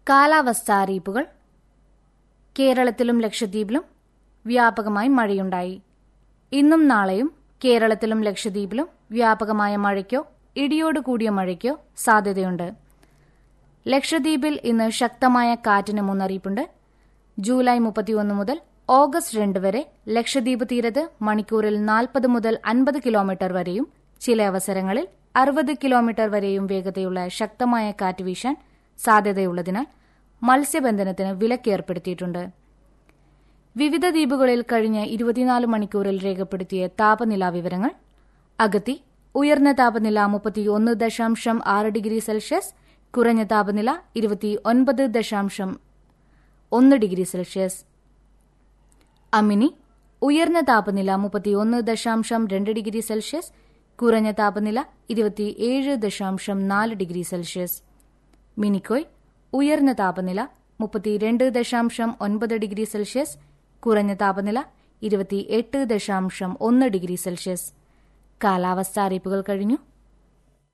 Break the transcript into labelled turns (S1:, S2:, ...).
S1: കാലാവസ്ഥാ അറിയിപ്പുകൾ കേരളത്തിലും ലക്ഷദ്വീപിലും വ്യാപകമായി മഴയുണ്ടായി ഇന്നും നാളെയും കേരളത്തിലും ലക്ഷദ്വീപിലും വ്യാപകമായ മഴയ്ക്കോ ഇടിയോട് കൂടിയ മഴയ്ക്കോ സാധ്യതയുണ്ട് ലക്ഷദ്വീപിൽ ഇന്ന് ശക്തമായ കാറ്റിന് മുന്നറിയിപ്പുണ്ട് ജൂലൈ മുപ്പത്തിയൊന്ന് മുതൽ ഓഗസ്റ്റ് രണ്ട് വരെ ലക്ഷദ്വീപ് തീരത്ത് മണിക്കൂറിൽ നാൽപ്പത് മുതൽ അൻപത് കിലോമീറ്റർ വരെയും ചില അവസരങ്ങളിൽ അറുപത് കിലോമീറ്റർ വരെയും വേഗതയുള്ള ശക്തമായ കാറ്റ് വീശാൻ സാധ്യതയുള്ളതിനാൽ മത്സ്യബന്ധനത്തിന് വിലക്കേർപ്പെടുത്തിയിട്ടുണ്ട് വിവിധ ദ്വീപുകളിൽ കഴിഞ്ഞ ഇരുപത്തിനാല് മണിക്കൂറിൽ രേഖപ്പെടുത്തിയ താപനില വിവരങ്ങൾ അഗത്തി ഉയർന്ന താപനില മുപ്പത്തിയൊന്ന് ദശാംശം ആറ് ഡിഗ്രി സെൽഷ്യസ് കുറഞ്ഞ താപനില ഇരുപത്തി ഒൻപത് ദശാംശം ഒന്ന് ഡിഗ്രി സെൽഷ്യസ് അമിനി ഉയർന്ന താപനില മുപ്പത്തിയൊന്ന് ദശാംശം രണ്ട് ഡിഗ്രി സെൽഷ്യസ് കുറഞ്ഞ താപനില ഇരുപത്തിയേഴ് ദശാംശം നാല് ഡിഗ്രി സെൽഷ്യസ് മിനിക്കോയ് ഉയർന്ന താപനില മുപ്പത്തിരണ്ട് ദശാംശം ഒൻപത് ഡിഗ്രി സെൽഷ്യസ് കുറഞ്ഞ താപനില ഇരുപത്തിയെട്ട് ദശാംശം ഒന്ന് ഡിഗ്രി സെൽഷ്യസ് കാലാവസ്ഥാ അറിയിപ്പുകൾ കഴിഞ്ഞു